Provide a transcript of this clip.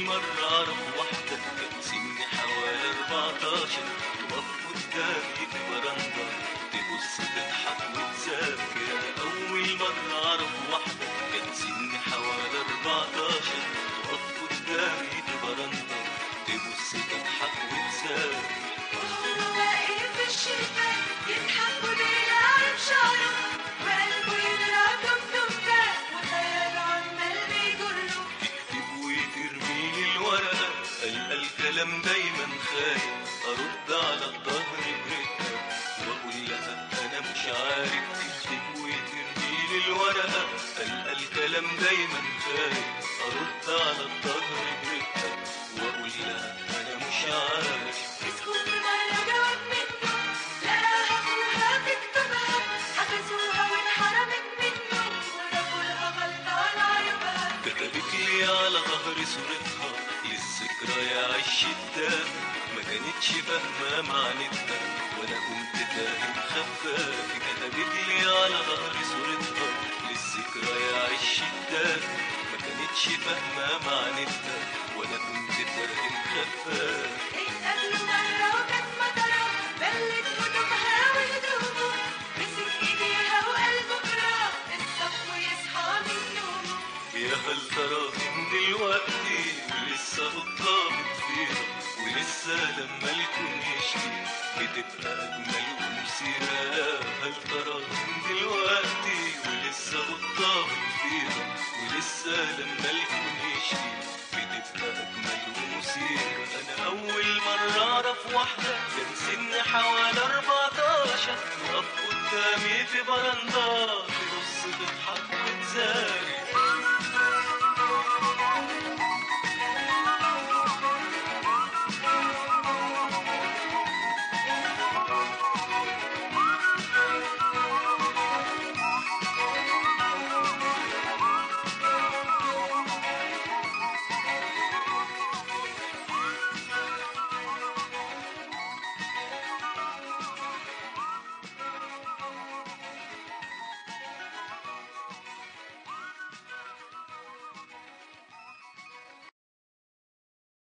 مرة أعرف واحدة كان سني حوالي 14 تقف قدامي في برندة تبص تضحك وتذاكر أنا أول مرة أعرف واحدة كان سني حوالي 14 تقف قدامي في برندة تبص تضحك وتذاكر وهو واقف في الشباك يضحك وبيلعب شعره وقلبه يضرب دمدمة وخياله عمال بيجره تكتب وترميلي الورقة ألقى الكلام دايما خايف أرد على الظهر برقة وأقول لها أنا مش عارف تكتب وترميلي الورقة ألقى الكلام دايما خايف أرد على الظهر برقة وأقول لها أنا مش عارف مسكوا في مرة جواب منه لقاها أخوها بتكتبها حبسوها وانحرمت منه ورفوا لها غلطة على عيوبها كتبت لي على ظهر صورتها للذكرى يا عش الدم ما كانتش فاهمة معنتها وانا كنت فاهم خفاف كتبت لي على ظهر صورتها للذكرى يا عش الدم ما كانتش فاهمة معنتها وانا كنت فاهم خفاف اتقابلوا مرة وكانت مطرة بلت هدومها وهدومه مسك ايديها وقال بكرة الصف ويصحى من نومه يا هل ترى من دلوقتي ولسه قطابت فيها ولسه لما الكون يشكي بتبقى أجمل ومثيرة يا هل ترى من دلوقتي ولسه قطابت فيها ولسه لما الكون يشكي بتبقى أجمل ومثيرة أنا أول مرة أعرف واحدة كان سني حوالي 14 تقف قدامي في برندة